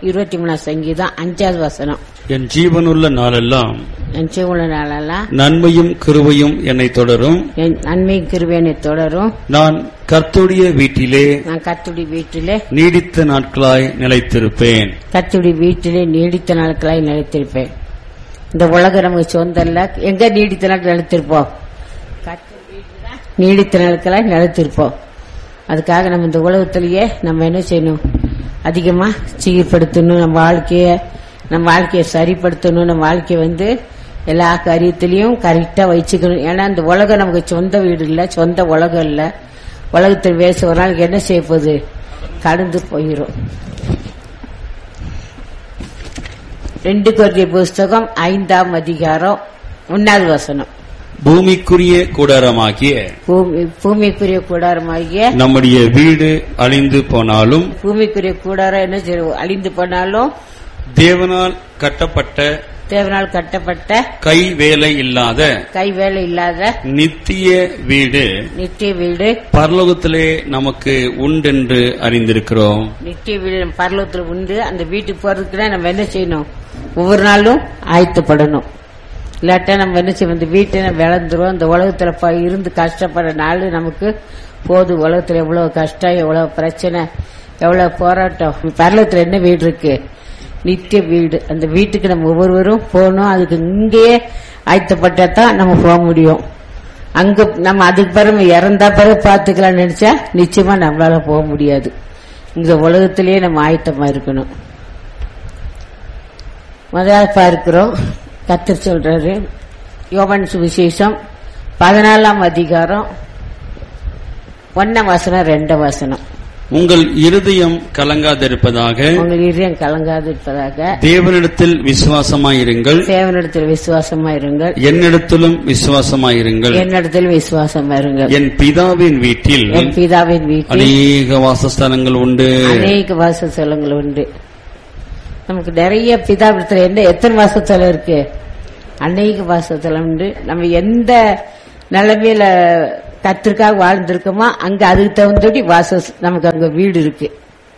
இருபத்தி மூணாம் சங்கீதம் அஞ்சாவது வசனம் என் ஜீவனுள்ள நாளெல்லாம் என் சிவுள்ள நாளெல்லாம் நன்மையும் கிருபையும் என்னை தொடரும் என் நன்மை கிருவேனை தொடரும் நான் கர்த்தருடைய வீட்டிலே நான் கத்துடி வீட்டிலே நீடித்த நாட்களாய் நிலைத்திருப்பேன் கத்துடி வீட்டிலே நீடித்த நாட்களாய் நிலைத்திருப்பேன் இந்த உலகம் நமக்கு சொந்தம் இல்ல எங்க நீடித்த நாட்கள் நிலைத்திருப்போம் கர்த்தருடைய வீட்டில நீடித்த நாட்களாய் நிலைத்திருப்போம் அதுக்காக நம்ம இந்த உலகத்திலேயே நம்ம என்ன செய்யணும் அதிகமா சீர்படுத்தணும் நம்ம வாழ்க்கைய நம்ம வாழ்க்கையை சரிப்படுத்தணும் நம்ம வாழ்க்கைய வந்து எல்லா காரியத்திலையும் கரெக்டா வச்சுக்கணும் ஏன்னா இந்த உலகம் நமக்கு சொந்த வீடு இல்ல சொந்த உலகம் இல்ல உலகத்தில் வேச ஒரு நாளைக்கு என்ன செய்ய போகுது கடந்து போயிரும் ரெண்டு கொரிய புஸ்தகம் ஐந்தாம் அதிகாரம் ஒன்னாவது வசனம் பூமிக்குரிய கூடாரமாகிய பூமி பூமிக்குரிய கூடாரமாகிய நம்முடைய வீடு அழிந்து போனாலும் பூமிக்குரிய கூடாரம் என்ன செய்யும் அழிந்து போனாலும் தேவனால் கட்டப்பட்ட தேவனால் கட்டப்பட்ட கை வேலை இல்லாத கை வேலை இல்லாத நித்திய வீடு நித்திய வீடு பரலோகத்திலே நமக்கு உண்டென்று அறிந்திருக்கிறோம் நித்திய வீடு நம்ம பரலோகத்தில் உண்டு அந்த வீட்டுக்கு போறதுக்குன்னா நம்ம என்ன செய்யணும் ஒவ்வொரு நாளும் ஆயத்தப்படணும் இல்லாட்டா நம்ம என்ன செய்வோம் இந்த வீட்டை நம்ம இழந்துருவோம் இந்த உலகத்துல ப- இருந்து கஷ்டப்படுற நாள் நமக்கு போது உலகத்துல எவ்வளவு கஷ்டம் எவ்வளவு பிரச்சனை எவ்வளவு போராட்டம் பரலோகத்துல என்ன வீடு இருக்கு நித்திய வீடு அந்த வீட்டுக்கு நம்ம ஒவ்வொருவரும் போகணும் அதுக்கு இங்கேயே ஆயத்தப்பட்டா தான் நம்ம போக முடியும் அங்க நம்ம அதுக்கு பிறகு இறந்தா பிறகு பாத்துக்கலாம்னு நினைச்சா நிச்சயமா நம்மளால போக முடியாது இந்த உலகத்திலேயே நம்ம ஆயத்தமா இருக்கணும் முதல்ல பார்க்கிறோம் கத்தர் சொல்றாரு யோபன் சுவிசேஷம் பதினாலாம் அதிகாரம் ஒன்னாம் வசனம் ரெண்டாம் வசனம் உங்கள் இருதயம் கலங்காதிருப்பதாக உங்கள் இதயம் கலங்காது இருப்பதாக தேவனிடத்தில் விசுவாசமாயிருங்கள் தேவனிடத்தில் விசுவாசமா இருங்கள் என்னிடத்திலும் விசுவாசமாயிருங்கள் என்னிடத்தில் விசுவாசமா இருங்கள் என் பிதாவின் வீட்டில் என் பிதாவின் வீட்டில் அநேக வாசஸ்தானங்கள் உண்டு அநேக வாசஸ்தலங்கள் உண்டு நமக்கு நிறைய பிதாபிடத்துல என்ன எத்தனை வாசஸ்தலம் இருக்கு அநேக வாசஸ்தலம் உண்டு நம்ம எந்த நிலைமையில கத்திற்காக வாழ்ந்திருக்கோமோ அங்க அதுக்கு தகுந்தபடி வாச நமக்கு அங்க வீடு இருக்கு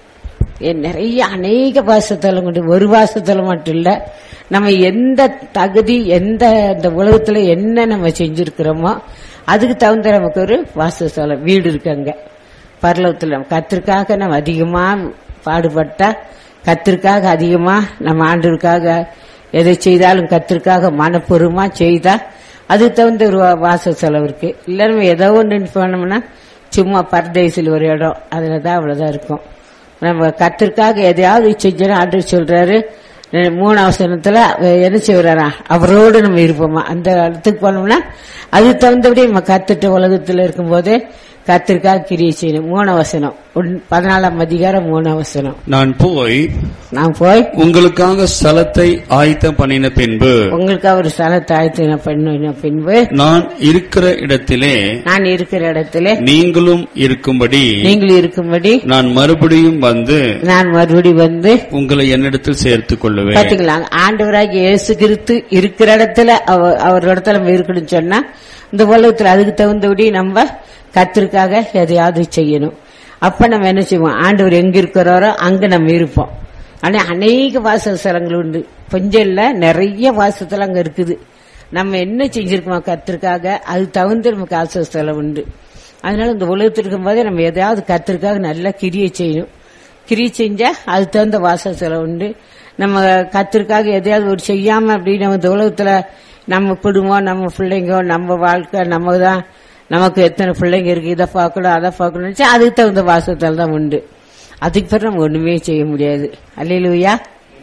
ஏன் நிறைய அநேக வாசத்தலம் உண்டு ஒரு வாசத்தலம் மட்டும் இல்ல நம்ம எந்த தகுதி எந்த இந்த உலகத்துல என்ன நம்ம செஞ்சிருக்கிறோமோ அதுக்கு தகுந்த நமக்கு ஒரு வாசஸ்தலம் வீடு இருக்கு அங்க பரலோகத்துல நம்ம கத்திற்காக நம்ம அதிகமா பாடுபட்டா கத்திற்காக அதிகமா நம்ம ஆண்டவருக்காக எதை செய்தாலும் கத்திற்காக மனப்பூர்வமா செய்தா அதுக்கு தகுந்த ஒரு வா- வாச செலவு இருக்கு இல்ல நம்ம ஏதோ ஒன்று போனோம்னா சும்மா பரதேசில் ஒரு இடம் அதுல தான் அவ்வளவுதான் இருக்கும் நம்ம கத்திற்காக எதையாவது செஞ்சோம் ஆண்டு சொல்றாரு ரெ- மூணு அவசரத்துல என்ன செய்வாரா அவரோடு நம்ம இருப்போமா அந்த இடத்துக்கு போனோம்னா அதுக்கு தகுந்தபடி நம்ம கத்துட்ட உலகத்துல இருக்கும்போது கத்திற்காக கிரியை செய்யணும் மூணு வசனம் பதினாலாம் அதிகாரம் மூணு வசனம் நான் போய் நான் போய் உங்களுக்காக ஸ்தலத்தை ஆயத்தம் பண்ணின பின்பு உங்களுக்கு அவர் ஸ்தலத்தை ஆயத்தின பண்ண பின்பு நான் இருக்கிற இடத்திலே நான் இருக்கிற இடத்துல நீங்களும் இருக்கும்படி நீங்கள் இருக்கும்படி நான் மறுபடியும் வந்து நான் மறுபடி வந்து உங்களை என்னிடத்தில் சேர்த்துக் கொள்ளுவேன் பாத்தீங்களா ஆண்டவராகிய இயேசு கிறிஸ்து இருக்கிற இடத்துல அவ- அவர் இடத்துல நம்ம இருக்கணும்னு சொன்னா இந்த உலகத்துல அதுக்கு தகுந்தபடி நம்ம கத்திற்காக எதையாவது செய்யணும் அப்ப நம்ம என்ன செய்வோம் ஆண்டவர் எங்க இருக்கிறாரோ அங்க நம்ம இருப்போம் ஆனா அநேக வாசஸ்தலங்கள் உண்டு கொஞ்சம் இல்ல நிறைய வாசஸ்தலம் அங்க இருக்குது நம்ம என்ன செஞ்சிருக்கோம் கத்திற்காக அது தகுந்த நமக்கு வாசஸ்தலம் உண்டு அதனால இந்த உலகத்தில் இருக்கும்போதே நம்ம எதையாவது கத்திற்காக நல்லா கிரியை செய்யணும் கிரி செஞ்சா அது தகுந்த வாசல் செலவு உண்டு நம்ம கத்திற்காக எதையாவது ஒரு செய்யாம அப்படி நம்ம இந்த உலகத்துல நம்ம குடும்பம் நம்ம பிள்ளைங்க நம்ம வாழ்க்கை நம்ம தான் நமக்கு எத்தனை பிள்ளைங்க இருக்கு இதை பார்க்கணும் அதை பார்க்கணும் நினைச்சா அதுக்கு தகுந்த வாசத்தில் தான் உண்டு அதுக்கு பிறகு நம்ம ஒண்ணுமே செய்ய முடியாது அல்லையிலுயா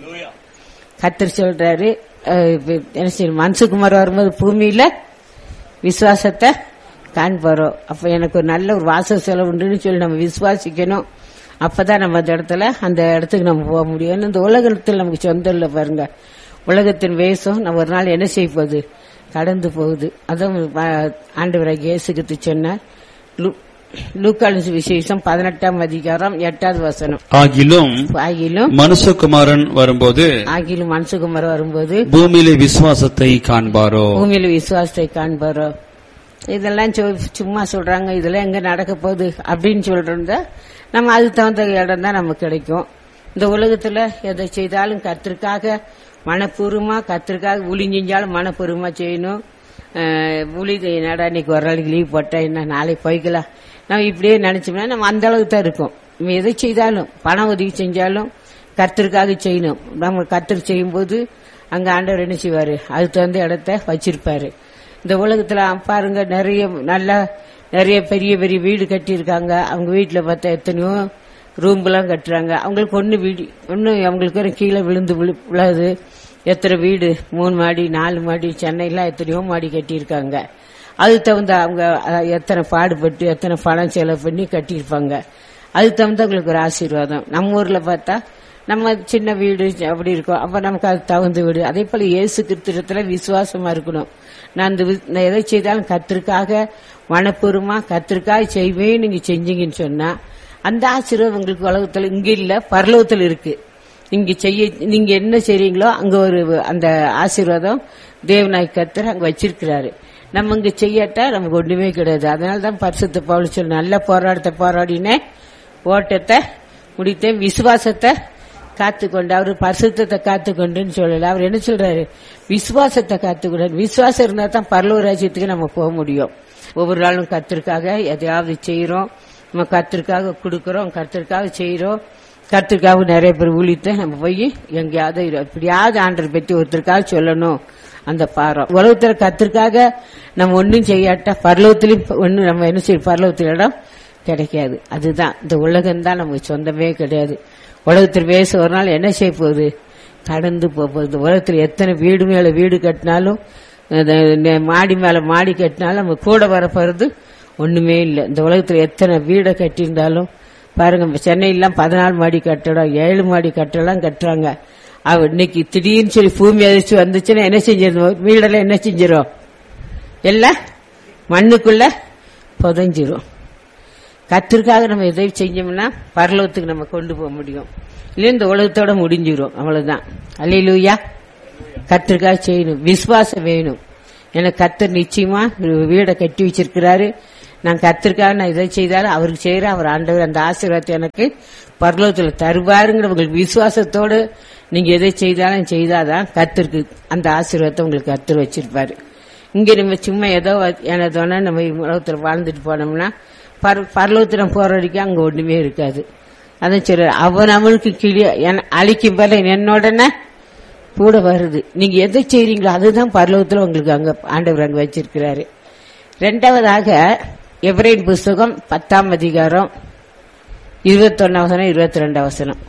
கத்தர் சொல்றாரு அஹ், இப்ப என்ன செய்யணும் மனசுக்குமார் வரும்போது பூமியில விசுவாசத்தை காண்பாரோ அப்ப எனக்கு ஒரு நல்ல ஒரு வாச செலவு உண்டுன்னு சொல்லி நம்ம விசுவாசிக்கணும் அப்பதான் நம்ம அந்த இடத்துல அந்த இடத்துக்கு நம்ம போக முடியும் ஏன்னா இந்த உலகத்தில் நமக்கு சொந்தம் இல்லை பாருங்க உலகத்தின் வேஷம் நம்ம ஒரு நாள் என்ன செய்ய போகுது கடந்து போகுது அதான் ஆண்டவராக இயேசுகிட்டு சொன்னார் லூ- லூக்காலின் விசேஷம் பதினெட்டாம் அதிகாரம் எட்டாவது வசனம் ஆகிலும் ஆகிலும் மனுஷகுமாரன் வரும்போது ஆகிலும் மனசுகுமார் வரும்போது பூமியிலே விசுவாசத்தை காண்பாரோ பூமியில விசுவாசத்தை காண்பாரோ இதெல்லாம் சொ- சும்மா சொல்றாங்க இதெல்லாம் எங்க நடக்க போகுது அப்படின்னு சொல்றதா நம்ம அதுக்கு தகுந்த இடம் தான் நமக்கு கிடைக்கும் இந்த உலகத்துல எதை செய்தாலும் கத்திற்காக மனப்பூர்வமா கத்திற்காக ஊழி செஞ்சாலும் மனப்பூர்வமா செய்யணும் அஹ், ஊழி நடா இன்னைக்கு ஒரு நாளைக்கு லீவ் போட்டேன் என்ன நாளைக்கு போய்க்கலாம் நம்ம இப்படியே நினைச்சோம்னா நம்ம அந்த அளவுக்கு தான் இருக்கோம் நம்ம எதை செய்தாலும் பண உதவி செஞ்சாலும் கர்த்தருக்காக செய்யணும் நம்ம கர்த்தர் செய்யும்போது அங்க ஆண்டவர் என்ன செய்வாரு அதுக்கு தகுந்த இடத்த வச்சிருப்பாரு இந்த உலகத்துல பாருங்க நிறைய நல்ல நிறைய பெரிய பெரிய வீடு கட்டியிருக்காங்க அவங்க வீட்டுல பார்த்தா எத்தனையோ ரூம்லாம் கட்டுறாங்க அவங்களுக்கு ஒண்ணு வீடு ஒண்ணு அவங்களுக்கு ஒரு கீழே விழுந்து விழு- விழாது எத்தனை வீடு மூணு மாடி நாலு மாடி சென்னையெல்லாம் எத்தனையோ மாடி கட்டியிருக்காங்க அதுக்கு தகுந்த அவங்க அஹ், எத்தனை பாடுபட்டு எத்தனை பணம் செலவு பண்ணி கட்டியிருப்பாங்க அதுக்கு தகுந்த அவங்களுக்கு ஒரு ஆசீர்வாதம் நம்ம ஊர்ல பார்த்தா நம்ம சின்ன வீடு அப்படி இருக்கும் அப்ப நமக்கு அது தகுந்த வீடு அதே போல இயேசு கிறிஸ்துவத்துல விசுவாசமா இருக்கணும் நான் இந்த வி- நான் எதை செய்தாலும் கத்திற்காக மனப்பூர்வமா கத்திற்காக செய்வேன் நீங்க செஞ்சீங்கன்னு சொன்னா அந்த ஆசீர்வாதம் உங்களுக்கு உலகத்துல இங்க இல்ல பரலோகத்துல இருக்கு நீங்க செய்ய நீங்க என்ன செய்றீங்களோ அங்க ஒரு அந்த ஆசீர்வாதம் தேவநாய் கத்தர் அங்க வச்சிருக்கிறாரு நம்ம இங்க செய்யாட்டா நமக்கு ஒண்ணுமே கிடையாது அதனால தான் பரிசுத்த பவுல் சொல்லு நல்ல போராட்டத்தை போராடினேன் ஓட்டத்தை முடித்தேன் விசுவாசத்தை காத்துக்கொண்டு அவர் பரிசுத்தத்தை காத்துக்கொண்டுன்னு சொல்லல அவர் என்ன சொல்றாரு விசுவாசத்தை காத்துக்கொண்டு விசுவாசம் இருந்தா தான் பரலூர் ராஜ்யத்துக்கு நம்ம போக முடியும் ஒவ்வொரு நாளும் கத்திற்காக எதையாவது செய்யறோம் நம்ம கத்திற்காக கொடுக்கறோம் கத்திற்காக செய்யறோம் கத்திற்காக நிறைய பேர் ஊழித்து நம்ம போய் எங்கேயாவது இரு- எப்படியாவது ஆண்டரை பற்றி ஒருத்தருக்காக சொல்லணும் அந்த பாரம் உலகத்துல கத்திற்காக நம்ம ஒன்னும் செய்யாட்டா பரலோகத்திலும் ஒண்ணு நம்ம என்ன செய்யும் பரலோகத்தில் இடம் கிடைக்காது அதுதான் இந்த உலகம் தான் நமக்கு சொந்தமே கிடையாது உலகத்தில் பேச ஒரு நாள் என்ன செய்ய போகுது கடந்து போக போகுது இந்த உலகத்தில் எத்தனை வீடு மேல வீடு கட்டினாலும் அது நெ- மாடி மேல மாடி கட்டினாலும் நம்ம கூட வரப்போறது ஒண்ணுமே இல்லை இந்த உலகத்தில் எத்தனை வீடை கட்டியிருந்தாலும் பாருங்க இப்ப சென்னையெல்லாம் பதினாலு மாடி கட்டடம் ஏழு மாடி கட்டடம் கட்டுறாங்க அவ இன்னைக்கு திடீர்னு சொல்லி பூமி அதிர்ச்சி வந்துச்சுன்னா என்ன செஞ்சிருந்தோம் வீடெல்லாம் என்ன செஞ்சிரும் எல்லாம் மண்ணுக்குள்ள புதைஞ்சிரும் கத்திற்காக நம்ம எதை செஞ்சோம்னா பரலோகத்துக்கு நம்ம கொண்டு போக முடியும் இல்லை இந்த உலகத்தோட முடிஞ்சிரும் அவ்வளவுதான் அல்லையிலூயா கத்திற்காக செய்யணும் விசுவாசம் வேணும் எனக்கு கத்தர் நிச்சயமா ஒரு வீடை கட்டி வச்சிருக்கிறாரு நான் கத்திற்காக நான் இதை செய்தாலும் அவருக்கு செய்யற அவர் ஆண்டவர் அந்த ஆசீர்வாதத்தை எனக்கு பரலோகத்துல தருவாருங்கிற உங்களுக்கு விசுவாசத்தோடு நீங்க எதை செய்தாலும் செய்தாதான் கத்திற்கு அந்த ஆசீர்வாதத்தை உங்களுக்கு கத்தர் வச்சிருப்பாரு இங்க நம்ம சும்மா ஏதோ எனதோனா நம்ம உலகத்துல வாழ்ந்துட்டு போனோம்னா பர- பரலோகத்துல போற வரைக்கும் அங்க ஒண்ணுமே இருக்காது அதான் சரி அவன் நம்மளுக்கு கிளி என- அழிக்கும் போல என்னோடனே கூட வருது நீங்க எதை செய்றீங்களோ அதுதான் பரலோகத்துல உங்களுக்கு அங்க ஆண்டவர் அங்க வச்சிருக்கிறாரு ரெண்டாவதாக எப்ரைன் புஸ்தகம் பத்தாம் அதிகாரம் இருபத்தொன்னாம் வசனம் இருபத்தி ரெண்டாம் வசனம்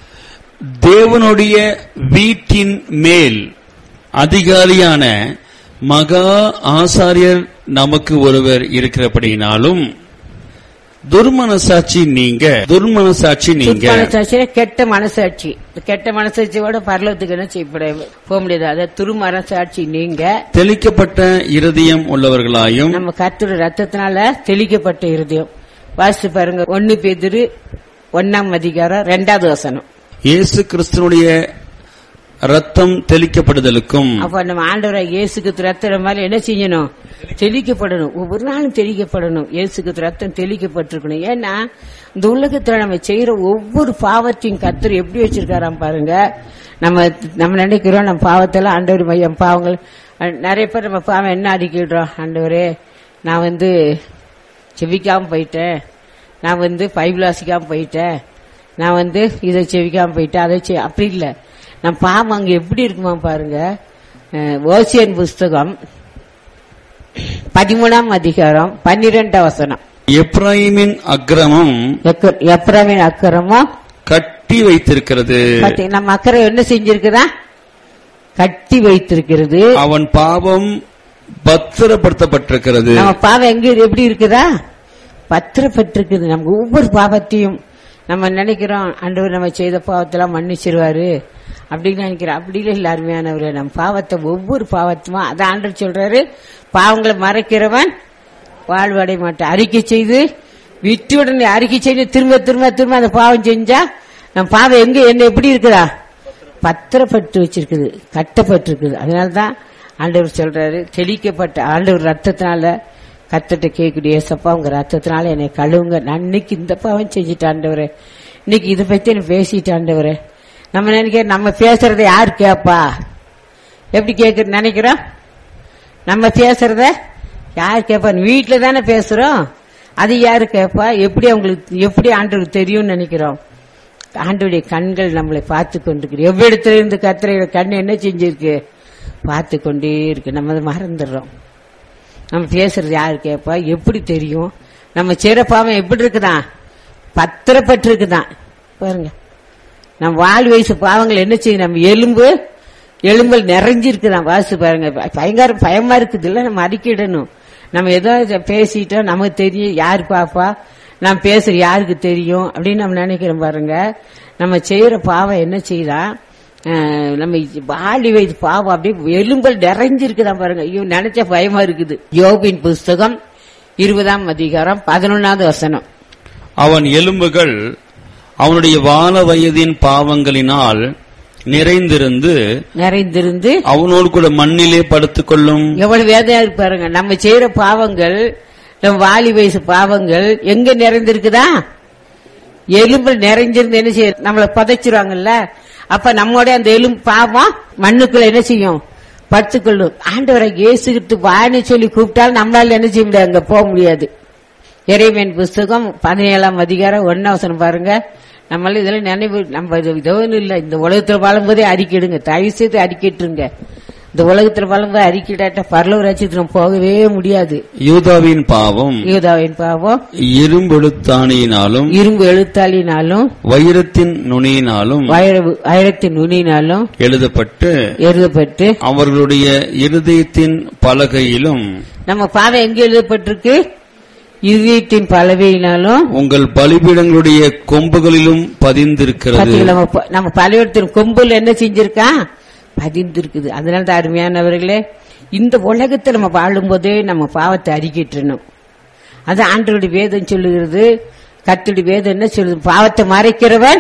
தேவனுடைய வீட்டின் மேல் அதிகாரியான மகா ஆசாரியர் நமக்கு ஒருவர் இருக்கிறபடினாலும் துர்மனசாட்சி நீங்க துர்மனசாட்சி நீங்க மனசாட்சியில கெட்ட மனசாட்சி இந்த கெட்ட மனசாட்சியோட பரலோகத்துக்கு என்ன செய்யப்பட போக முடியாது அதை துரு மனசாட்சி நீங்க தெளிக்கப்பட்ட இருதயம் உள்ளவர்களாயும் நம்ம கர்த்தருடைய ரத்தத்தினால தெளிக்கப்பட்ட இருதயம் வாசித்து பாருங்க ஒன்னு பேதிரு ஒன்னாம் அதிகாரம் ரெண்டாவது வசனம் இயேசு கிறிஸ்துனுடைய ரத்தம் தெளிக்கப்படுதலுக்கும் அப்ப நம்ம ஆண்டவரை இயேசுக்கு ரத்தம் மேல என்ன செய்யணும் தெளிக்கப்படணும் ஒவ்வொரு நாளும் தெளிக்கப்படணும் இயேசுக்கு ரத்தம் தெளிக்கப்பட்டிருக்கணும் ஏன்னா இந்த உலகத்துல நம்ம செய்யற ஒவ்வொரு பாவத்தையும் கத்தர் எப்படி வச்சிருக்காராம் பாருங்க நம்ம நம்ம நினைக்கிறோம் நம்ம பாவத்தெல்லாம் ஆண்டவர் மையம் பாவங்கள் அஹ், நிறைய பேர் நம்ம பாவம் என்ன அடிக்கிடுறோம் ஆண்டவரே நான் வந்து செவிக்காம போயிட்டேன் நான் வந்து பைபிள் வாசிக்காம போயிட்டேன் நான் வந்து இதை செவிக்காம போயிட்டேன் அதை செய் அப்படி இல்லை நம்ம பாவம் அங்க எப்படி இருக்குமா பாருங்க அஹ், ஓசியன் புஸ்தகம் பதிமூணாம் அதிகாரம் பன்னிரெண்டாம் வசனம் எப்ராயிமின் அக்கிரமம் எக்க- எப்ராமின் அக்கரமா கட்டி வைத்திருக்கிறது நம்ம அக்கறை என்ன செஞ்சிருக்குதா கட்டி வைத்திருக்கிறது அவன் பாவம் பத்திரப்படுத்தப்பட்டிருக்கிறது நம்ம பாவம் எங்க எப்படி இருக்குதா பத்திரப்பட்டிருக்குது நமக்கு ஒவ்வொரு பாவத்தையும் நம்ம நினைக்கிறோம் ஆண்டவர் நம்ம செய்த பாவத்தெல்லாம் மன்னிச்சிருவாரு அப்படின்னு நினைக்கிறோம் அப்படி இல்லை இல்ல அருமையானவரே நம்ம பாவத்தை ஒவ்வொரு பாவத்துமா அதான் ஆண்டவர் சொல்றாரு பாவங்களை மறைக்கிறவன் வாழ்வடைய மாட்டான் அறிக்கை செய்து விட்டு உடனே அறிக்கை செய்து திரும்ப திரும்ப திரும்ப அந்த பாவம் செஞ்சா நம்ம பாவம் எங்க என்ன எப்படி இருக்குதா பத்திரப்பட்டு வச்சிருக்குது கட்டப்பட்டிருக்குது அதனாலதான் ஆண்டவர் சொல்றாரு தெளிக்கப்பட்ட ஆண்டவர் ரத்தத்தினால கத்தட்ட கேட்கக்கூடிய ஏசப்பா உங்க ரத்தத்தினால என்னை கழுவுங்க நான் இன்னைக்கு இந்த பாவம் செஞ்சுட்டு ஆண்டவரே இன்னைக்கு இதை பத்தி நான் பேசிட்டாண்டவரே நம்ம நினைக்கிற நம்ம பேசுறதை யார் கேப்பா எப்படி கேட்க நினைக்கிறோம் நம்ம பேசுறத யார் கேப்பா வீட்டுல தானே பேசுறோம் அது யாரு கேப்பா எப்படி அவங்களுக்கு எப்படி ஆண்டவருக்கு தெரியும்னு நினைக்கிறோம் ஆண்டவருடைய கண்கள் நம்மளை பார்த்து கொண்டிருக்கு எவ்விடத்துல இருந்து கத்திரையோட கண் என்ன செஞ்சிருக்கு பார்த்து கொண்டே இருக்கு நம்ம அதை மறந்துடுறோம் நம்ம பேசுறது யாரு கேப்பா எப்படி தெரியும் நம்ம சிறப்பாம எப்படி இருக்குதான் பத்திரப்பட்டு இருக்குதான் பாருங்க நம்ம வாழ் வயசு பாவங்கள் என்ன செய்யும் நம்ம எலும்பு எலும்பல் நிறைஞ்சிருக்குதான் வாசு பாருங்க பயங்கர பயமா இருக்குது இல்ல நம்ம அறிக்கிடணும் நம்ம ஏதோ இத பேசிட்டோம் நமக்கு தெரியும் யாரு பாப்பா நாம் பேசுற யாருக்கு தெரியும் அப்படின்னு நம்ம நினைக்கிறோம் பாருங்க நம்ம செய்யற பாவம் என்ன செய்தா அஹ், நம்ம வாலி வயது பாவம் அப்படியே எலும்பல் நிறைஞ்சிருக்குதான் பாருங்க ஐயோ நினைச்ச பயமா இருக்குது யோபின் புஸ்தகம் இருபதாம் அதிகாரம் பதினொன்னாவது வசனம் அவன் எலும்புகள் அவனுடைய வால வயதின் பாவங்களினால் நிறைந்திருந்து நிறைந்திருந்து அவனோடு கூட மண்ணிலே படுத்துக் கொள்ளும் எவ்வளவு வேதனையா இருக்கு பாருங்க நம்ம செய்யற பாவங்கள் நம்ம வாலி வயசு பாவங்கள் எங்க நிறைந்திருக்குதா எலும்பு நிறைஞ்சிருந்து என்ன செய்ய நம்மள புதைச்சிருவாங்கல்ல அப்ப நம்மோட அந்த எலும்பு பாவம் மண்ணுக்குள்ள என்ன செய்யும் படுத்துக்கொள்ளும் ஆண்டவரை இயேசுகிட்டு வான்னு சொல்லி கூப்பிட்டாலும் நம்மளால என்ன செய்ய முடியாது அங்க போக முடியாது இறைவன் புஸ்தகம் பதினேழாம் அதிகாரம் ஒன்னாவசனம் பாருங்க நம்மள இதெல்லாம் நினைவு நம்ம இது இதுவும் இல்ல இந்த உலகத்துல வாழும்போதே அறிக்கிடுங்க தயவு செய்து அறிக்கிட்டுருங்க இந்த உலகத்துல வாழும்போது அறிக்கிடாட்ட பரலவ ராஜ்யத்துக்கு நம்ம போகவே முடியாது யூதாவின் பாவம் யூதாவின் பாவம் இரும்பெழுத்தாணியினாலும் இரும்பு எழுத்தாளினாலும் வைரத்தின் நுனியினாலும் வயர- வைரத்தின் நுனியினாலும் எழுதப்பட்டு எழுதப்பட்டு அவர்களுடைய இருதயத்தின் பலகையிலும் நம்ம பாவம் எங்க எழுதப்பட்டிருக்கு இதயத்தின் பலவையினாலும் உங்கள் பலிபீடங்களுடைய கொம்புகளிலும் பதிந்திருக்கிறது பாத்தீங்களா, நம்ம ப- நம்ம பழையத்தின் கொம்புல என்ன செஞ்சிருக்கான் பதிந்திருக்குது அதனால தான் அருமையானவர்களே இந்த உலகத்தை நம்ம வாழும்போதே நம்ம பாவத்தை அறிக்கிட்டுணும் அது ஆண்டவருடைய வேதம் சொல்லுகிறது கத்துடைய வேதம் என்ன சொல்லுது பாவத்தை மறைக்கிறவன்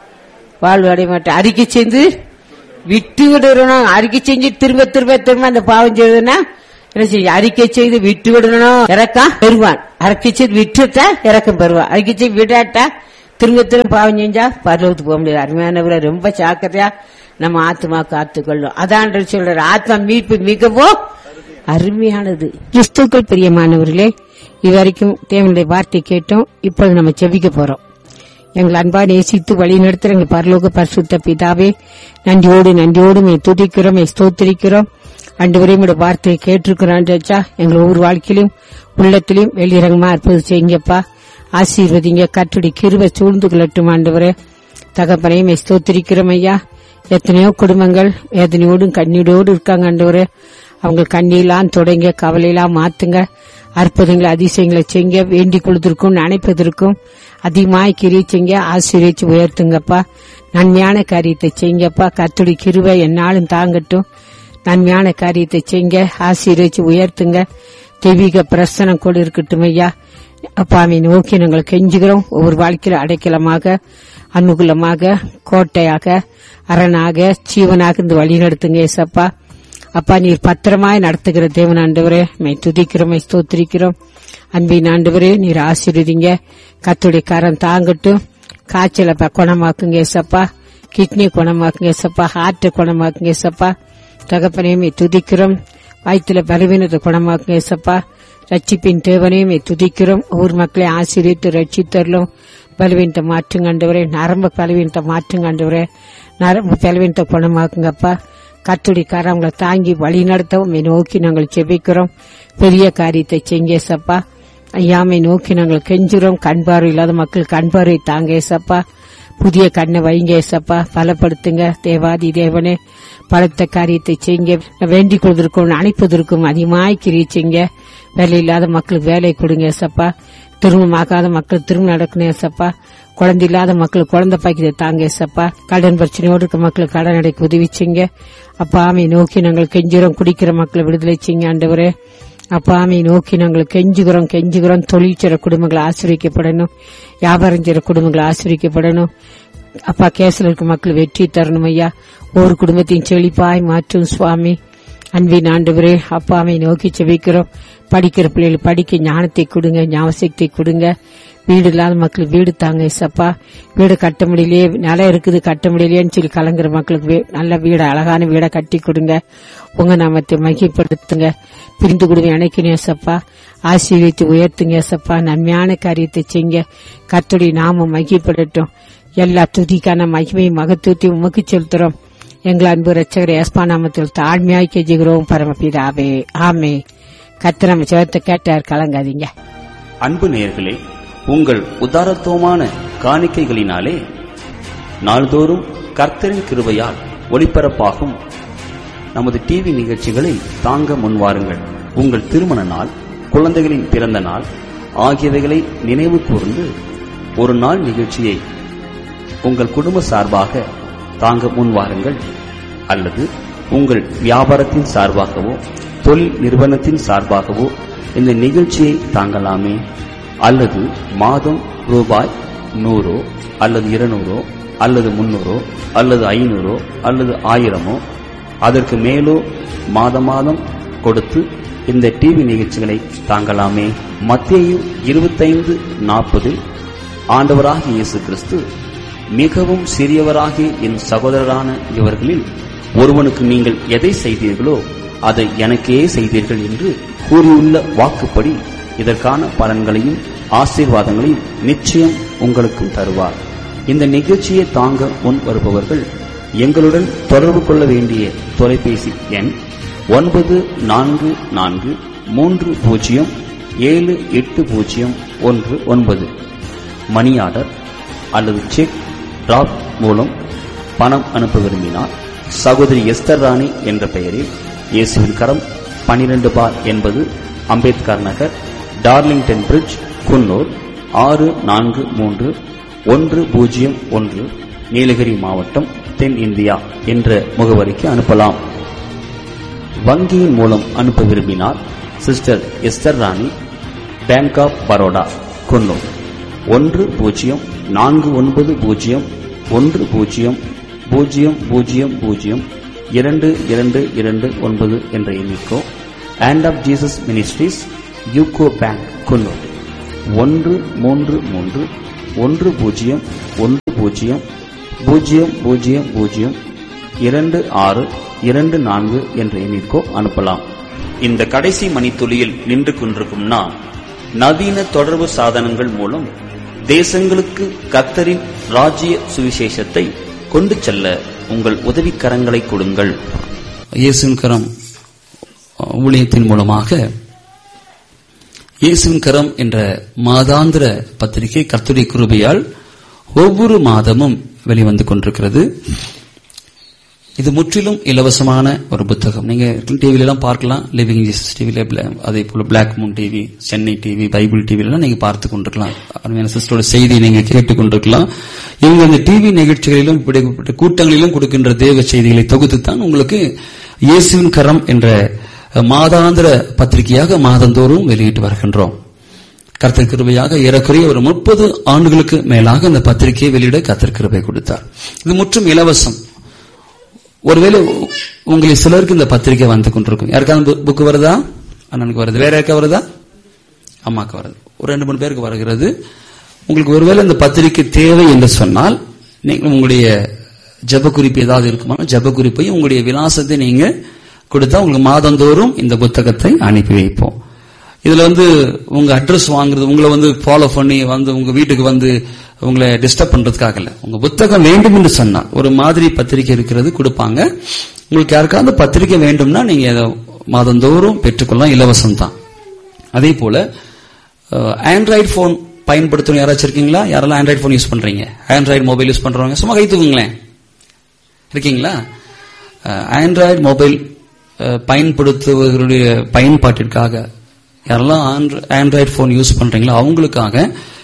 வாழ்வு அடைய மாட்டான் அறிக்கை செஞ்சு விட்டு விடணும் அறிக்கை செஞ்சு திரும்ப திரும்ப திரும்ப அந்த பாவம் செய்யுதுன்னா என்ன செய்ய அறிக்கை செய்து விட்டு விடணும் இறக்கம் பெறுவான் அறிக்கை செய்து விட்டுட்டா இறக்கம் பெறுவான் அறிக்கை செய்து விடாட்டா திரும்ப திரும்ப பாவம் செஞ்சா பரலோகத்துக்கு போக முடியாது அருமையானவரை ரொம்ப ஜாக்கிரதையா நம்ம ஆத்மா காத்துக்கொள்ளும் அதான் சொல்ற ஆத்மா மீட்பு மிகவும் அருமையானது கிறிஸ்துக்கள் பிரியமானவர்களே இதுவரைக்கும் தேவனுடைய வார்த்தை கேட்டோம் இப்பொழுது நம்ம செவிக்க போறோம் எங்கள் அன்பா நேசித்து வழி நடத்துற எங்கள் பரலோக பரிசுத்த பிதாவே நன்றியோடு நன்றியோடு மே துதிக்கிறோம் மே ஸ்தோத்திரிக்கிறோம் அண்டு வரையும் வார்த்தையை கேட்டிருக்கிறோம் ராஜா எங்கள் ஒவ்வொரு வாழ்க்கையிலும் உள்ளத்திலும் வெளியிறங்கமா அற்புதம் செய்யுங்கப்பா ஆசீர்வதிங்க கற்றுடி கிருப சூழ்ந்து கொள்ளட்டும் ஆண்டவரே தகப்பனையும் மே ஸ்தோத்திரிக்கிறோம் ஐயா எத்தனையோ குடும்பங்கள் வேதனையோடும் கண்ணீரோடு இருக்காங்க ஆண்டவரே அவங்க கண்ணீலாம் தொடங்க கவலையெல்லாம் மாத்துங்க அற்புதங்களை அதிசயங்களை செய்ங்க வேண்டிக் கொள்வதற்கும் நினைப்பதற்கும் அதிகமாய் கிரியை செய்ங்க ஆசீர்வச்சு உயர்த்துங்கப்பா நன்மையான காரியத்தை செய்யுங்கப்பா கத்துடி கிருவை என்னாலும் தாங்கட்டும் நன்மையான காரியத்தை செய்ங்க ஆசீர்வச்சு உயர்த்துங்க தெய்வீக பிரசனம் கூட இருக்கட்டும் ஐயா அப்பாவை நோக்கி நாங்கள் கெஞ்சுகிறோம் ஒவ்வொரு வாழ்க்கையில் அடைக்கலமாக அனுகூலமாக கோட்டையாக அரணாக ஜீவனாக இந்த வழி நடத்துங்க ஏசப்பா அப்பா நீர் பத்திரமாய் நடத்துகிற தேவன் ஆண்டவரே மை துதிக்கிறோம் மை ஸ்தோத்திரிக்கிறோம் அன்பின் ஆண்டவரே நீர் ஆசீர்வதிங்க கத்துடைய கரம் தாங்கட்டும் காய்ச்சலை ப- குணமாக்குங்க ஏசப்பா கிட்னி குணமாக்குங்க ஏசப்பா ஹார்ட் குணமாக்குங்க ஏசப்பா தகப்பனையுமே துதிக்கிறோம் வயிற்றுல பலவீனத்தை குணமாக்குங்க ஏசப்பா ரட்சிப்பின் தேவனையுமே துதிக்கிறோம் ஊர் மக்களை ஆசீர்வித்து ரட்சித்தரலும் பலவீனத்தை மாற்றுங்க ஆண்டவரே நரம்பு பலவீனத்தை மாற்றுங்க ஆண்டவரே நரம்பு பலவீனத்தை குணமாக்குங்கப்பா கத்துடி அவங்களை தாங்கி வழி நடத்தவும் நோக்கி நாங்கள் செபிக்கிறோம் பெரிய காரியத்தை செஞ்ச சப்பா ஐயாமை நோக்கி நாங்கள் கெஞ்சுறோம் கண் பார்வை இல்லாத மக்கள் கண் பார்வை தாங்க ஏசப்பா புதிய கண்ணை வைங்க ஏசப்பா பலப்படுத்துங்க தேவாதி தேவனே பலத்த காரியத்தை செய்ங்க வேண்டிக் கொள்வதற்கும் அணைப்பதற்கும் அதிகமாய் கிரியை செய்ங்க வேலை இல்லாத மக்களுக்கு வேலை கொடுங்க ஏசப்பா திருமணமாகாத மக்கள் திருமணம் நடக்கணும் ஏசப்பா குழந்தை இல்லாத மக்கள் குழந்தை பாக்கியத்தை தாங்க ஏசப்பா கடன் பிரச்சனையோடு இருக்க மக்கள் கடன் அடைக்க உதவி செய்ங்க அப்பா ஆமை நோக்கி நாங்கள் கெஞ்சுறோம் குடிக்கிற மக்களை விடுதலை செய்யுங்க ஆண்டவரே அப்பா ஆமை நோக்கி நாங்கள் கெஞ்சுகிறோம் கெஞ்சுகிறோம் தொழில் செய்ற குடும்பங்கள் ஆசிரியக்கப்படணும் வியாபாரம் செய்ற குடும்பங்கள் ஆசிரியக்கப்படணும் அப்பா கேஸ்ல இருக்க மக்கள் வெற்றி தரணும் ஐயா ஒவ்வொரு குடும்பத்தையும் செழிப்பாய் மாற்றும் சுவாமி அன்பின் ஆண்டவரே அப்பாவை நோக்கி செபிக்கிறோம் படிக்கிற பிள்ளைகள் படிக்க ஞானத்தை கொடுங்க ஞாபகத்தை கொடுங்க வீடு இல்லாத மக்களுக்கு வீடு தாங்க இசப்பா வீடு கட்ட முடியலையே நிலம் இருக்குது கட்ட முடியலையேன்னு சொல்லி கலங்குற மக்களுக்கு வீ- நல்ல வீடு அழகான வீடை கட்டி கொடுங்க உங்க நாமத்தை மகிப்படுத்துங்க பிரிந்து கொடுங்க இணைக்கணும் ஏசப்பா ஆசீர்வித்து உயர்த்துங்க ஏசப்பா நன்மையான காரியத்தை செய்ங்க கர்த்தருடைய நாமம் மகிப்படட்டும் எல்லா துதிக்கான மகிமையும் மகத்துவத்தையும் உமக்கு செலுத்துறோம் எங்கள் அன்பு ரட்சகர் ஏஸ்பா நாமத்தில் தாழ்மையாய் கெஞ்சுகிறோம் பரமபிதாவே ஆமே கத்திரம் சிவத்தை கேட்டார் கலங்காதீங்க அன்பு நேயர்களே உங்கள் உதாரத்துவமான காணிக்கைகளினாலே நாள்தோறும் கர்த்தரின் கிருபையால் ஒளிபரப்பாகும் நமது டிவி நிகழ்ச்சிகளை தாங்க முன்வாருங்கள் உங்கள் திருமண நாள் குழந்தைகளின் பிறந்த நாள் ஆகியவைகளை நினைவு கூர்ந்து ஒரு நாள் நிகழ்ச்சியை உங்கள் குடும்ப சார்பாக தாங்க முன்வாருங்கள் அல்லது உங்கள் வியாபாரத்தின் சார்பாகவோ தொழில் நிறுவனத்தின் சார்பாகவோ இந்த நிகழ்ச்சியை தாங்கலாமே அல்லது மாதம் ரூபாய் நூறோ அல்லது இருநூறோ அல்லது முன்னூறோ அல்லது ஐநூறோ அல்லது ஆயிரமோ அதற்கு மேலோ மாத மாதம் கொடுத்து இந்த டிவி நிகழ்ச்சிகளை தாங்கலாமே மத்தேயு இருபத்தைந்து நாற்பதில் ஆண்டவராகிய இயேசு கிறிஸ்து மிகவும் சிறியவராகிய என் சகோதரரான இவர்களில் ஒருவனுக்கு நீங்கள் எதை செய்தீர்களோ அதை எனக்கே செய்தீர்கள் என்று கூறியுள்ள வாக்குப்படி இதற்கான பலன்களையும் ஆசீர்வாதங்களையும் நிச்சயம் உங்களுக்கும் தருவார் இந்த நிகழ்ச்சியை தாங்க முன் வருபவர்கள் எங்களுடன் தொடர்பு கொள்ள வேண்டிய தொலைபேசி எண் ஒன்பது நான்கு நான்கு மூன்று பூஜ்ஜியம் ஏழு எட்டு பூஜ்ஜியம் ஒன்று ஒன்பது மணி ஆர்டர் அல்லது செக் டிராப் மூலம் பணம் அனுப்ப விரும்பினால் சகோதரி எஸ்தர் ராணி என்ற பெயரில் இயேசுவின் கரம் 12 பார் என்பது அம்பேத்கர் நகர் டார்லிங்டன் பிரிட்ஜ் குன்னூர் ஆறு நான்கு மூன்று ஒன்று பூஜ்ஜியம் ஒன்று நீலகிரி மாவட்டம் தென் இந்தியா என்ற முகவரிக்கு அனுப்பலாம் வங்கியின் மூலம் அனுப்ப விரும்பினால் sister Esther Rani bank of Baroda Coonoor ஒன்று பூஜ்ஜியம் நான்கு ஒன்பது பூஜ்ஜியம் ஒன்று பூஜ்ஜியம் பூஜ்ஜியம் பூஜ்ஜியம் பூஜ்ஜியம் இரண்டு இரண்டு இரண்டு ஒன்பது என்ற எண்ணிக்கோ hand of Jesus ministries UCO bank Coonoor ஒன்று மூன்று மூன்று ஒன்று பூஜ்ஜியம் ஒன்று பூஜ்ஜியம் பூஜ்ஜியம் பூஜ்ஜியம் பூஜ்ஜியம் இரண்டு ஆறு இரண்டு நான்கு என்ற எண்ணிற்கோ அனுப்பலாம் இந்த கடைசி மணித்துளியில் நின்று கொண்டிருக்கும் நான் நவீன தொடர்பு சாதனங்கள் மூலம் தேசங்களுக்கு கத்தரின் ராஜ்ய சுவிசேஷத்தை கொண்டு செல்ல உங்கள் உதவிக்கரங்களை கொடுங்கள் இயேசுவின் கரம் ஊழியத்தின் மூலமாக இயேசுவின் கரம் என்ற மாதாந்திர பத்திரிகை கர்த்தருடைய கிருபையால் ஒவ்வொரு மாதமும் வெளிவந்து கொண்டிருக்கிறது இது முற்றிலும் இலவசமான ஒரு புத்தகம் நீங்க டிவில எல்லாம் பார்க்கலாம் லிவிங் ஜீசஸ் டிவில அதே போல black moon TV Chennai TV bible TV எல்லாம் நீங்க பார்த்து கொண்டிருக்கலாம் அருமையான சிஸ்டரோட செய்தி நீங்க கேட்டுக் கொண்டிருக்கலாம் இவங்க இந்த டிவி நிகழ்ச்சிகளிலும் இப்படிப்பட்ட கூட்டங்களிலும் கொடுக்கின்ற தேவ செய்திகளை தொகுத்து தான் உங்களுக்கு இயேசுவின் கரம் என்ற மாதாந்திர பத்திரிகையாக மாதந்தோறும் வெளியிட்டு வருகின்றோம் கர்த்தர் கிருபையாக ஏறக்குறைய ஒரு முப்பது ஆண்டுகளுக்கு மேலாக இந்த பத்திரிகையை வெளியிட கர்த்தர் கிருபை கொடுத்தார் இது முற்றும் இலவசம் ஒருவேளை உங்களை சிலருக்கு இந்த பத்திரிகை வந்து கொண்டிருக்கும் யாருக்காவது புக்கு வருதா அண்ணனுக்கு வருது வேற யாருக்கா வருதா அம்மாக்கு வருது ஒரு ரெண்டு மூணு பேருக்கு வருகிறது உங்களுக்கு ஒருவேளை இந்த பத்திரிகை தேவை என்று சொன்னால் நீங்கள் உங்களுடைய ஜப குறிப்பு ஏதாவது இருக்குமா ஜப குறிப்பையும் உங்களுடைய விலாசத்தை நீங்க கொடுத்தா உங்களுக்கு மாதந்தோறும் இந்த புத்தகத்தை அனுப்பி வைப்போம் இதுல வந்து உங்க அட்ரஸ் வாங்குறது உங்களை வந்து ஃபாலோ பண்ணி வந்து உங்க வீட்டுக்கு வந்து உங்களை டிஸ்டர்ப் பண்றதுக்காக இல்ல உங்க புத்தகம் வேண்டும் என்று சொன்னா ஒரு மாதிரி பத்திரிகை இருக்கிறது கொடுப்பாங்க உங்களுக்கு யாருக்காவது பத்திரிகை வேண்டும்னா நீங்க அதை மாதந்தோறும் பெற்றுக்கொள்ளலாம் இலவசம் தான் அதே போல ஆண்ட்ராய்டு போன் பயன்படுத்தணும் யாராச்சும் இருக்கீங்களா யாரெல்லாம் ஆண்ட்ராய்டு போன் யூஸ் பண்றீங்க ஆண்ட்ராய்டு மொபைல் யூஸ் பண்றவங்க சும்மா கை தூக்குங்களேன் இருக்கீங்களா ஆண்ட்ராய்டு மொபைல் பயன்படுத்துவதனுடைய பயன்பாட்டிற்காக யாரெல்லாம் ஆண்ட்ராய்டு போன் யூஸ் பண்றீங்களோ அவங்களுக்காக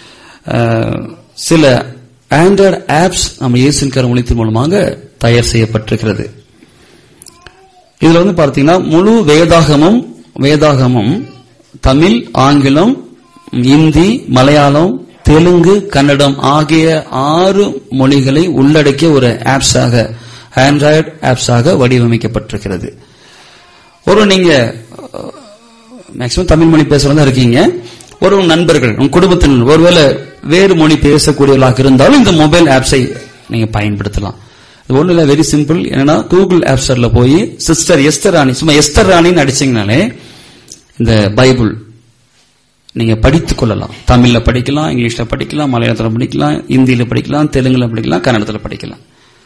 சில ஆண்ட்ராய்டு ஆப்ஸ் நம்ம இயேசின் கருமொழித்தின் மூலமாக தயார் செய்யப்பட்டிருக்கிறது இதுல வந்து பார்த்தீங்கன்னா முழு வேதாகமும் வேதாகமும் தமிழ் ஆங்கிலம் இந்தி மலையாளம் தெலுங்கு கன்னடம் ஆகிய ஆறு மொழிகளை உள்ளடக்கிய ஒரு ஆப்ஸாக ஆண்ட்ராய்டு ஆப்ஸாக வடிவமைக்கப்பட்டிருக்கிறது ஒரு நீங்க மேக்சிமம் தமிழ் மொழி பேசுறதா இருக்கீங்க ஒரு உங்க நண்பர்கள் உங்க குடும்பத்தினர் ஒருவேளை வேறு மொழி பேசக்கூடியவர்களாக இருந்தாலும் இந்த மொபைல் ஆப்ஸை நீங்க பயன்படுத்தலாம் இது ஒண்ணு இல்ல வெரி சிம்பிள் என்னன்னா கூகுள் ஆப் ஸ்டோர்ல போய் சிஸ்டர் எஸ்தர் ராணி சும்மா எஸ்தர் ராணின்னு அடிச்சீங்கனாலே இந்த பைபிள் நீங்க படித்துக் கொள்ளலாம் தமிழ்ல படிக்கலாம் இங்கிலீஷ்ல படிக்கலாம் மலையாளத்துல படிக்கலாம் இந்தியில படிக்கலாம் தெலுங்குல படிக்கலாம் கன்னடத்துல படிக்கலாம்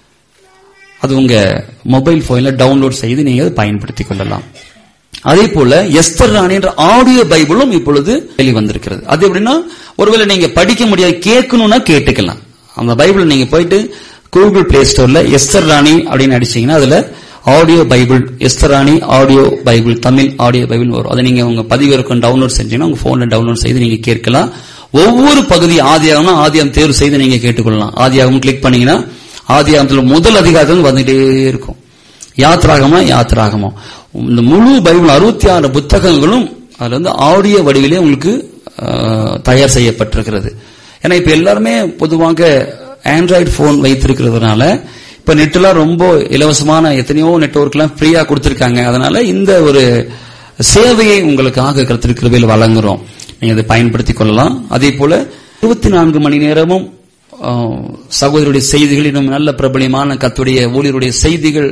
அது உங்க மொபைல் போன்ல டவுன்லோட் செய்து நீங்க அதை பயன்படுத்திக் கொள்ளலாம் அதே போல எஸ்தர் ராணி என்ற ஆடியோ பைபிளும் இப்பொழுது வெளிவந்திருக்கிறது அது எப்படின்னா ஒருவேளை நீங்க படிக்க முடியாது கேட்கணும்னா கேட்டுக்கலாம் அந்த பைபிள் நீங்க போயிட்டு கூகுள் பிளே ஸ்டோர்ல எஸ்தர் ராணி அப்படின்னு அடிச்சீங்கன்னா அதுல audio bible Esther Rani audio bible Tamil audio bible வரும் அதை நீங்க உங்க பதிவிறக்கம் டவுன்லோட் செஞ்சீங்கன்னா உங்க போன்ல டவுன்லோட் செய்து நீங்க கேட்கலாம் ஒவ்வொரு பகுதி ஆதியாகம்னா ஆதியாகம் தேர்வு செய்து நீங்க கேட்டுக்கொள்ளலாம் ஆதியாகம் கிளிக் பண்ணீங்கன்னா ஆதியாகத்துல முதல் அதிகாரத்தில் வந்துட்டே இருக்கும் யாத்ராகமா யாத்ராகமா இந்த முழு பைபிள் அறுபத்தி ஆறு புத்தகங்களும் அதுல வந்து ஆடியோ வடிவிலே உங்களுக்கு ஆஹ், தயார் செய்யப்பட்டிருக்கிறது ஏன்னா இப்ப எல்லாருமே பொதுவாக ஆண்ட்ராய்டு போன் வைத்திருக்கிறதுனால இப்ப நெட்லாம் ரொம்ப இலவசமான எத்தனையோ நெட்வொர்க்லாம் ஃப்ரீயா கொடுத்திருக்காங்க அதனால இந்த ஒரு சேவையை உங்களுக்காக கருத்திருக்கிறவையில் வழங்குறோம் நீங்க அதை பயன்படுத்திக் கொள்ளலாம் அதே போல இருபத்தி நான்கு மணி நேரமும் ஆஹ், சகோதரருடைய செய்திகள் இன்னும் நல்ல பிரபலியமான கத்துடைய ஊழியருடைய செய்திகள்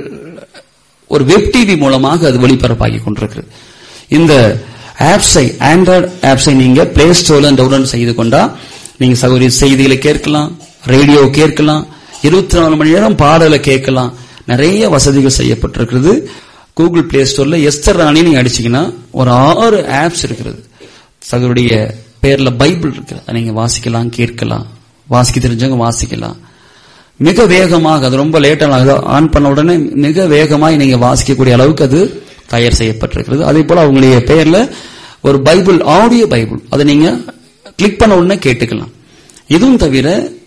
ஒரு வெப் டிவி மூலமாக அது ஒளிபரப்பாகி கொண்டிருக்கிறது இந்த ஆப்ஸை ஆண்ட்ராய்டு ஆப்ஸை நீங்க பிளே ஸ்டோர்ல டவுன்லோட் செய்து கொண்டா நீங்க சகோதரி செய்திகளை கேட்கலாம் ரேடியோ கேட்கலாம் இருபத்தி நாலு மணி நேரம் பாடலை கேட்கலாம் நிறைய வசதிகள் செய்யப்பட்டிருக்கிறது கூகுள் பிளே ஸ்டோர்ல எஸ்தர் ராணி நீங்க அடிச்சீங்கன்னா ஒரு ஆறு ஆப்ஸ் இருக்கிறது சகோதரிய பேர்ல பைபிள் இருக்கு அதை நீங்க வாசிக்கலாம் கேட்கலாம் வாசிக்க தெரிஞ்சவங்க வாசிக்கலாம் மிக வேகமாக அது ரொம்ப லேட்டாக ஆன் பண்ண உடனே மிக வேகமாக நீங்க வாசிக்கக்கூடிய அளவுக்கு அது தயார் செய்யப்பட்டிருக்கிறது அதே போல அவங்களுடைய பெயர்ல ஒரு பைபிள் ஆடியோ பைபிள் அதை நீங்க கிளிக் பண்ண உடனே கேட்டுக்கலாம் இதுவும் தவிர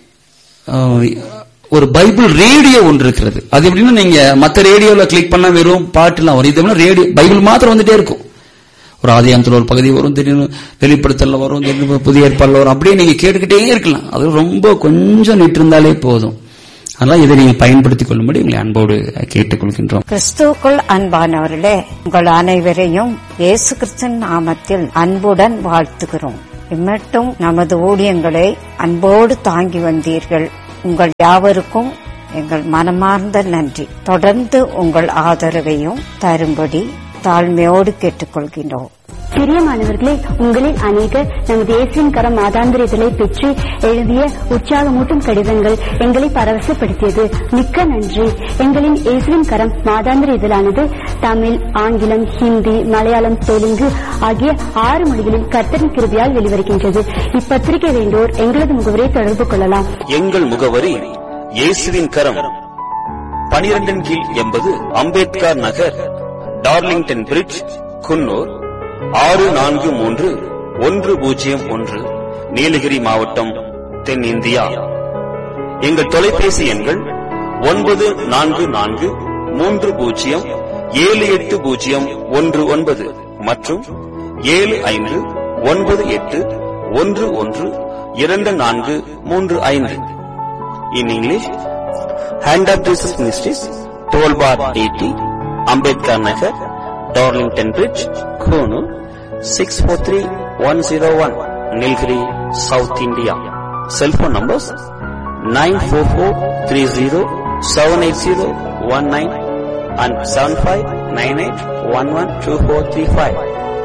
அஹ், ஒரு பைபிள் ரேடியோ ஒன்று இருக்கிறது அது எப்படின்னா நீங்க மத்த ரேடியோல கிளிக் பண்ணா வெறும் பாட்டுலாம் வரும் இது ரேடியோ பைபிள் மாத்திரம் வந்துட்டே இருக்கும் ஒரு ஆதியாமத்தில் ஒரு பகுதி வரும் திடீர்னு வெளிப்படுத்தல வரும் திடீர்னு புதிய ஏற்பாடுல வரும் அப்படியே நீங்க கேட்டுக்கிட்டே இருக்கலாம் அது ரொம்ப கொஞ்சம் நிட்டு இருந்தாலே போதும் அதனால இதை நீங்க பயன்படுத்திக் கொள்ளும்படி உங்களை அன்போடு கேட்டுக்கொள்கின்றோம் கிறிஸ்துவுக்குள் அன்பானவர்களே உங்கள் அனைவரையும் இயேசு கிறிஸ்தன் நாமத்தில் அன்புடன் வாழ்த்துகிறோம் இம்மட்டும் நமது ஊழியங்களை அன்போடு தாங்கி வந்தீர்கள் உங்கள் யாவருக்கும் எங்கள் மனமார்ந்த நன்றி தொடர்ந்து உங்கள் ஆதரவையும் தரும்படி தாழ்மையோடு கேட்டுக்கொள்கின்றோம் பிரியமானவர்களே உங்களில் அநேகர் நமது இயேசுவின் கரம் மாதாந்திர இதழை பெற்று எழுதிய உற்சாகமூட்டும் கடிதங்கள் எங்களை பரவசப்படுத்தியது மிக்க நன்றி எங்களின் இயேசுவின் கரம் மாதாந்திர இதழானது தமிழ் ஆங்கிலம் ஹிந்தி மலையாளம் தெலுங்கு ஆகிய ஆறு மொழிகளில் கர்த்தரின் கிருபியால் வெளிவருகின்றது இப்பத்திரிகை வேண்டோர் எங்களது முகவரை தொடர்பு கொள்ளலாம் எங்கள் முகவரி இயேசுவின் கரம் பனிரெண்டின் கீழ் எண்பது அம்பேத்கர் நகர் டார்லிங்டன் பிரிட்ஜ் குன்னூர் ஆறு நான்கு மூன்று ஒன்று பூஜ்ஜியம் ஒன்று நீலகிரி மாவட்டம் தென்னிந்தியா எங்கள் தொலைபேசி எண்கள் ஒன்பது நான்கு நான்கு மூன்று பூஜ்ஜியம் ஏழு எட்டு பூஜ்ஜியம் ஒன்று ஒன்பது மற்றும் ஏழு ஐந்து ஒன்பது எட்டு ஒன்று ஒன்று இரண்டு நான்கு மூன்று ஐந்து in English hand of Jesus ministries twelve bar eighty Ambedkar Nagar Darlington bridge Coonoor six four three one zero one Nilgiri south India cellphone numbers nine four four three zero seven eight zero one nine and seven five nine eight one one two four three five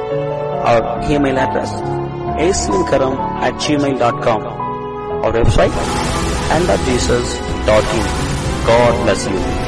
our email address aslinkaram at gmail.com our website and at jesus.in. God bless you.